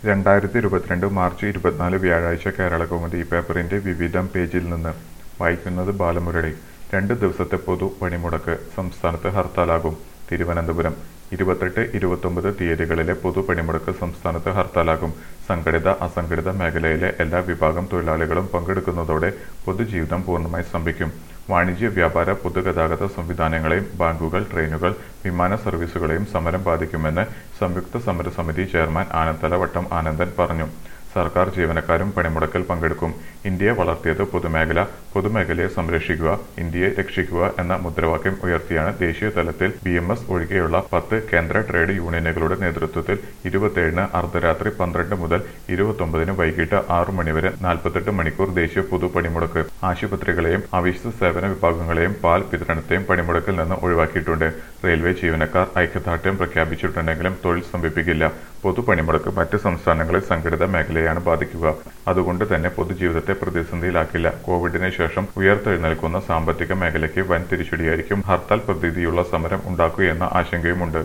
രണ്ടായിരത്തി ഇരുപത്തിരണ്ട് മാർച്ച് ഇരുപത്തിനാല് വ്യാഴാഴ്ച കേരളകൗമുദി പേപ്പറിന്റെ വിവിധം പേജിൽ നിന്ന് വായിക്കുന്നത് ബാലമുരളി രണ്ട് ദിവസത്തെ പൊതു പണിമുടക്ക് സംസ്ഥാനത്ത് ഹർത്താലാകും തിരുവനന്തപുരം ഇരുപത്തെട്ട് ഇരുപത്തൊമ്പത് തീയതികളിലെ പൊതു പണിമുടക്ക് സംസ്ഥാനത്ത് ഹർത്താലാകും സംഘടിത അസംഘടിത മേഖലയിലെ എല്ലാ വിഭാഗം തൊഴിലാളികളും പങ്കെടുക്കുന്നതോടെ പൊതുജീവിതം പൂർണ്ണമായി സ്തംഭിക്കും വാണിജ്യ വ്യാപാര പൊതുഗതാഗത സംവിധാനങ്ങളെയും ബാങ്കുകൾ ട്രെയിനുകൾ വിമാന സർവീസുകളെയും സമരം ബാധിക്കുമെന്ന് സംയുക്ത സമരസമിതി ചെയർമാൻ ആനത്തല വട്ടം ആനന്ദൻ പറഞ്ഞു സർക്കാർ ജീവനക്കാരും പണിമുടക്കിൽ പങ്കെടുക്കും ഇന്ത്യയെ വളർത്തിയത് പൊതുമേഖല പൊതുമേഖലയെ സംരക്ഷിക്കുക ഇന്ത്യയെ രക്ഷിക്കുക എന്ന മുദ്രാവാക്യം ഉയർത്തിയാണ് ദേശീയ തലത്തിൽ ബി എം എസ് ഒഴികെയുള്ള പത്ത് കേന്ദ്ര ട്രേഡ് യൂണിയനുകളുടെ നേതൃത്വത്തിൽ ഇരുപത്തിയേഴിന് അർദ്ധരാത്രി പന്ത്രണ്ട് മുതൽ ഇരുപത്തൊമ്പതിന് വൈകിട്ട് ആറു മണിവരെ നാൽപ്പത്തെട്ട് മണിക്കൂർ ദേശീയ പൊതു പണിമുടക്ക് ആശുപത്രികളെയും അവശ്യ സേവന വിഭാഗങ്ങളെയും പാൽ വിതരണത്തെയും പണിമുടക്കിൽ നിന്ന് ഒഴിവാക്കിയിട്ടുണ്ട് റെയിൽവേ ജീവനക്കാർ ഐക്യദാർഢ്യം പ്രഖ്യാപിച്ചിട്ടുണ്ടെങ്കിലും തൊഴിൽ സ്തംഭിപ്പിക്കില്ല പൊതു പണിമുടക്ക് മറ്റ് സംസ്ഥാനങ്ങളിൽ സംഘടിത മേഖലയാണ് ബാധിക്കുക അതുകൊണ്ട് തന്നെ പൊതുജീവിതത്തെ പ്രതിസന്ധിയിലാക്കില്ല കോവിഡിന് ശേഷം ഉയർത്തെഴുന്നേൽക്കുന്ന സാമ്പത്തിക മേഖലയ്ക്ക് വൻ തിരിച്ചടിയായിരിക്കും ഹർത്താൽ പ്രതീതിയുള്ള സമരം ഉണ്ടാക്കുകയെന്ന ആശങ്കയുമുണ്ട്